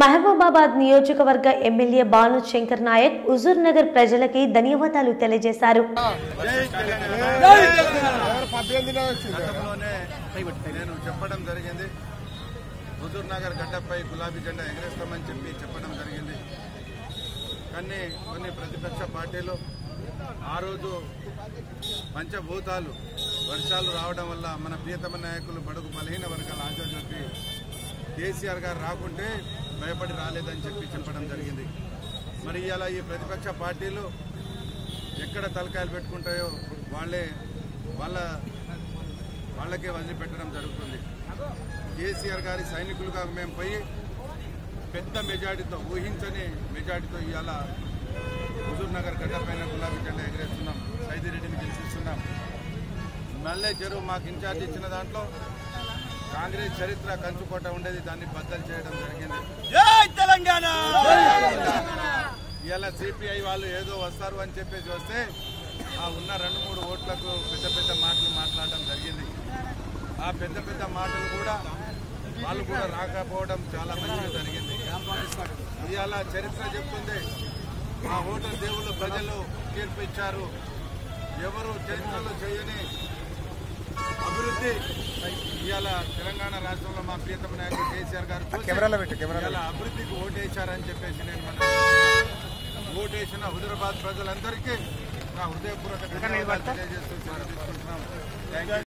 మహబూబాబాద్ నియోజకవర్గ MLA Bhanu Shankar Naik Huzurnagar ప్రజలకి ధన్యవాదాలు తెలియజేశారు గతంలోనే నేను చెప్పడం జరిగింది హుజూర్ నగర్ గడ్డపై గులాబీ జెండా ఎగరేస్తామని చెప్పి చెప్పడం జరిగింది కానీ కొన్ని ప్రతిపక్ష పార్టీలు ఆ రోజు పంచభూతాలు వర్షాలు రావడం వల్ల మన ప్రియతమ నాయకులు బడుగు బలహీన వర్గాల ఆశాజ్యోతి కేసీఆర్ గారు రాకుంటే భయపడి రాలేదని చెప్పి చెప్పడం జరిగింది మరి ఇలా ఈ ప్రతిపక్ష పార్టీలు ఎక్కడ తలకాయలు పెట్టుకుంటాయో వాళ్ళే వాళ్ళ వాళ్ళకే వదిలిపెట్టడం జరుగుతుంది కేసీఆర్ గారి సైనికులుగా మేము పోయి పెద్ద మెజార్టీతో ఊహించని మెజార్టీతో ఇవాళ హుజూర్ నగర్ గడ్డ పైన గులాబీ జెండా ఎగరేస్తున్నాం సైదిరెడ్డిని గెలిపిస్తున్నాం మల్లె చెరువు మాకు ఇన్ఛార్జ్ ఇచ్చిన దాంట్లో కాంగ్రెస్ చరిత్ర కంచుకోట ఉండేది దాన్ని బద్దలు చేయడం జరిగింది ఇలా సిపిఐ వాళ్ళు ఏదో వస్తారు అని చెప్పేసి వస్తే ఆ ఉన్న రెండు మూడు ఓట్లకు పెద్ద పెద్ద మాటలు మాట్లాడడం జరిగింది ఆ పెద్ద పెద్ద మాటలు కూడా వాళ్ళు కూడా రాకపోవడం చాలా మంచిగా జరిగింది ఇవాళ చరిత్ర చెప్తుంది ఆ ఓటర్ దేవుళ్ళు ప్రజలు తీర్పు ఇచ్చారు ఎవరు చరిత్రలో చేయని అభివృద్ధి ఇవాళ తెలంగాణ రాష్ట్రంలో మా ప్రియతమ నాయకుడు కేసీఆర్ గారు చూసి ఇవాళ అభివృద్ధికి ఓటేశారని చెప్పేసి నేను మన ఓటేసిన హుజరాబాద్ ప్రజలందరికీ నా హృదయపూర్వక ధన్యవాదాలు తెలియజేస్తూ సెలవు తీసుకుంటున్నాం థ్యాంక్ యూ